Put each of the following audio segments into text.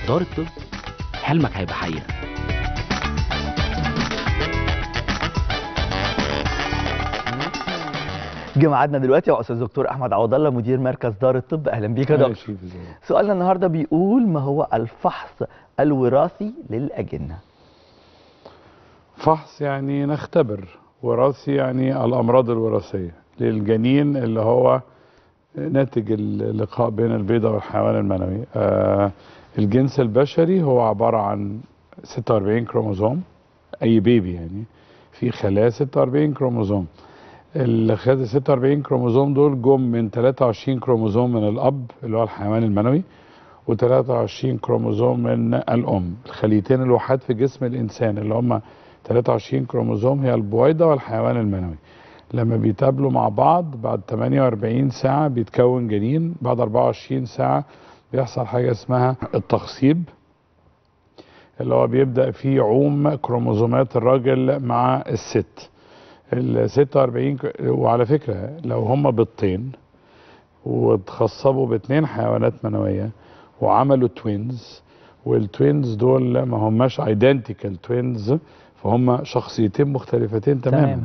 دار الطب حلمك هيبقى حقيقه جه ميعادنا دلوقتي مع استاذ دكتور احمد عوض الله مدير مركز دار الطب اهلا بيك يا أهلا دكتور شيف إزيك؟ سؤالنا النهارده بيقول ما هو الفحص الوراثي للاجنه فحص يعني نختبر وراثي يعني الامراض الوراثيه للجنين اللي هو ناتج اللقاء بين البيضه والحيوان المنوي آه الجنس البشري هو عباره عن 46 كروموزوم اي بيبي يعني في خلايا 46 كروموزوم اللي خد 46 كروموزوم دول جم من 23 كروموزوم من الاب اللي هو الحيوان المنوي و23 كروموزوم من الام الخليتين الوحيد في جسم الانسان اللي هم 23 كروموزوم هي البويضه والحيوان المنوي لما بيتقابلوا مع بعض بعد 48 ساعه بيتكون جنين بعد 24 ساعه بيحصل حاجه اسمها التخصيب اللي هو بيبدا فيه عوم كروموزومات الراجل مع الست ال 46 ك- وعلى فكره لو هم بيضتين واتخصبوا باثنين حيوانات منويه وعملوا توينز والتوينز دول ما هماش ايدنتيكال توينز فهم شخصيتين مختلفتين تماما تماما.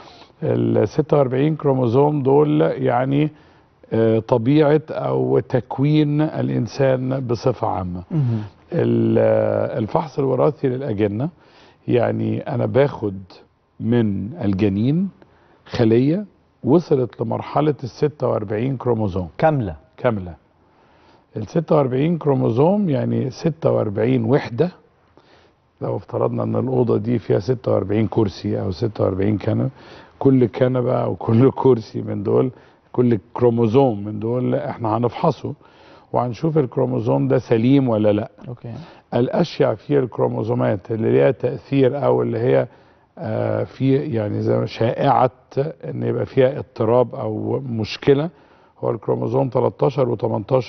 ال 46 كروموزوم دول يعني آه، طبيعه او تكوين الانسان بصفه عامه ال- آه، الفحص الوراثي للاجنه يعني انا باخد من الجنين خليه وصلت لمرحله ال 46 كروموزوم كامله كامله ال 46 كروموزوم يعني 46 وحده لو افترضنا ان الاوضه دي فيها 46 كرسي او 46 كنبه كل كنبه او كل كرسي من دول كل كروموزوم من دول احنا هنفحصه وهنشوف الكروموزوم ده سليم ولا لا اوكي الاشيع في الكروموزومات اللي ليها تاثير او اللي هي آه، في يعني زي ما شائعه ان يبقى فيها اضطراب او مشكله هو الكروموزوم 13 و18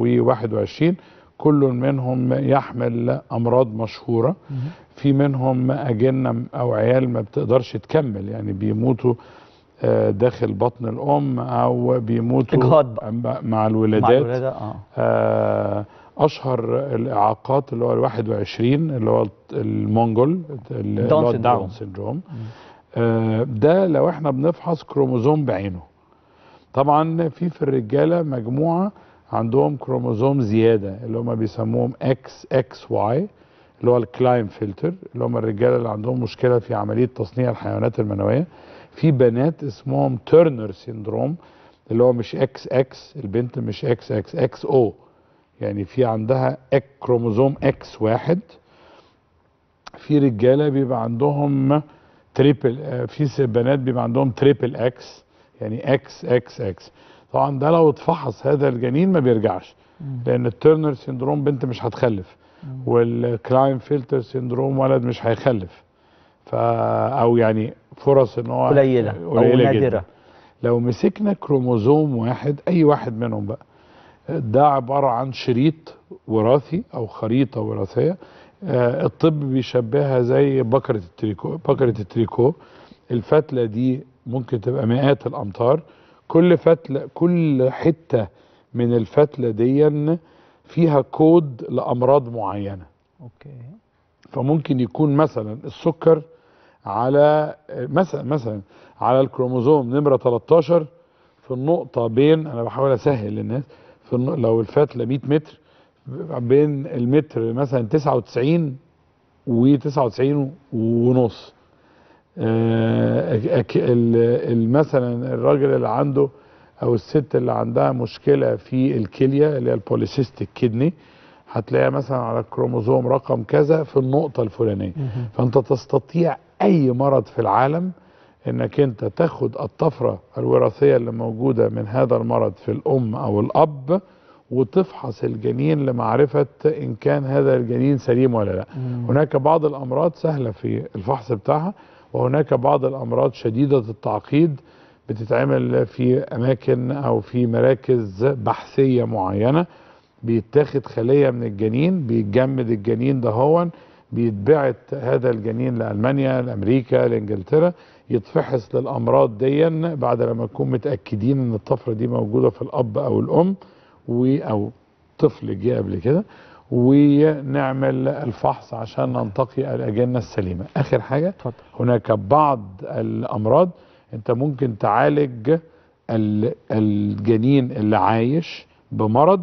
و21 كل منهم يحمل امراض مشهوره في منهم اجنه او عيال ما بتقدرش تكمل يعني بيموتوا آه، داخل بطن الام او بيموتوا إجهاض بقى. مع مع الولادات الولاده اه آه، اشهر الاعاقات اللي هو ال 21 اللي هو المونجول اللي داون هو سيندروم. الداون سيندروم آه، ده لو احنا بنفحص كروموزوم بعينه طبعا في في الرجاله مجموعه عندهم كروموزوم زياده اللي هم بيسموهم اكس اكس واي اللي هو الكلاين فلتر اللي هم الرجاله اللي عندهم مشكله في عمليه تصنيع الحيوانات المنويه في بنات اسمهم تيرنر سيندروم اللي هو مش اكس اكس البنت مش اكس اكس اكس او يعني في عندها اك كروموزوم اكس واحد في رجاله بيبقى عندهم تريبل آه، في س- بنات بيبقى عندهم تريبل اكس يعني اكس اكس اكس طبعا ده لو اتفحص هذا الجنين ما بيرجعش لان التيرنر سيندروم بنت مش هتخلف والكلاين فلتر سيندروم ولد مش هيخلف ف او يعني فرص ان هو قليله او قليلة جداً. نادره لو مسكنا كروموزوم واحد اي واحد منهم بقى ده عبارة عن شريط وراثي او خريطة وراثية آه، الطب بيشبهها زي بكرة التريكو بكرة التريكو الفتلة دي ممكن تبقى مئات الامتار كل فتلة كل حتة من الفتلة دي فيها كود لامراض معينة اوكي فممكن يكون مثلا السكر على مثلا مثلا على الكروموزوم نمره 13 في النقطه بين انا بحاول اسهل للناس في النق- لو الفتله 100 متر بين المتر مثلا 99 و99 ونص آه، أك- ال- ال- مثلا الراجل اللي عنده او الست اللي عندها مشكله في الكليه اللي هي البوليسيستيك كدني هتلاقيها مثلا على الكروموزوم رقم كذا في النقطه الفلانيه فانت تستطيع اي مرض في العالم انك انت تاخد الطفره الوراثيه اللي موجوده من هذا المرض في الام او الاب وتفحص الجنين لمعرفه ان كان هذا الجنين سليم ولا لا هناك بعض الامراض سهله في الفحص بتاعها وهناك بعض الامراض شديده التعقيد بتتعمل في اماكن او في مراكز بحثيه معينه بيتاخد خليه من الجنين بيتجمد الجنين ده هو بيتبعت هذا الجنين لالمانيا لامريكا لانجلترا يتفحص للامراض دي بعد لما نكون متاكدين ان الطفره دي موجوده في الاب او الام و او طفل جه قبل كده ونعمل الفحص عشان ننتقي الاجنه السليمه اخر حاجه اتفضل هناك بعض الامراض انت ممكن تعالج ال- الجنين اللي عايش بمرض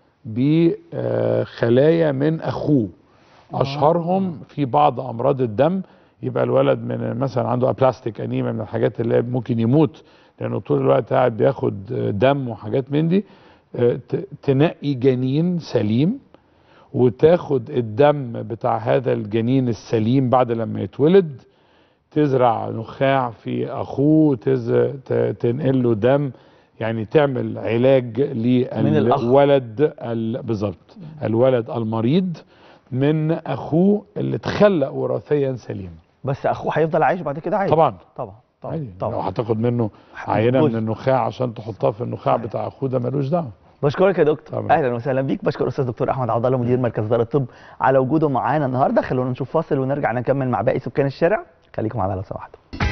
بخلايا من اخوه اشهرهم في بعض امراض الدم يبقى الولد من مثلا عنده ابلاستيك انيميا من الحاجات اللي ممكن يموت لانه طول الوقت قاعد بياخد دم وحاجات من دي آه، ت- تنقي جنين سليم وتاخد الدم بتاع هذا الجنين السليم بعد لما يتولد تزرع نخاع في اخوه تز... ت- تنقل له دم يعني تعمل علاج من الأخ. للولد ال... بالظبط الولد المريض من اخوه اللي اتخلق وراثيا سليم بس اخوه هيفضل عايش بعد كده عادي طبعا طبعا طبعا عادي لو طبعا هتاخد منه عينه من جزء. النخاع عشان تحطها في النخاع صحيح. بتاع اخوه ده ملوش دعوه بشكرك يا دكتور طبعا. اهلا وسهلا بيك بشكر استاذ دكتور احمد عبد الله مدير مركز دار الطب على وجوده معانا النهارده خلونا نشوف فاصل ونرجع نكمل مع باقي سكان الشارع خليكم معانا لو سمحتوا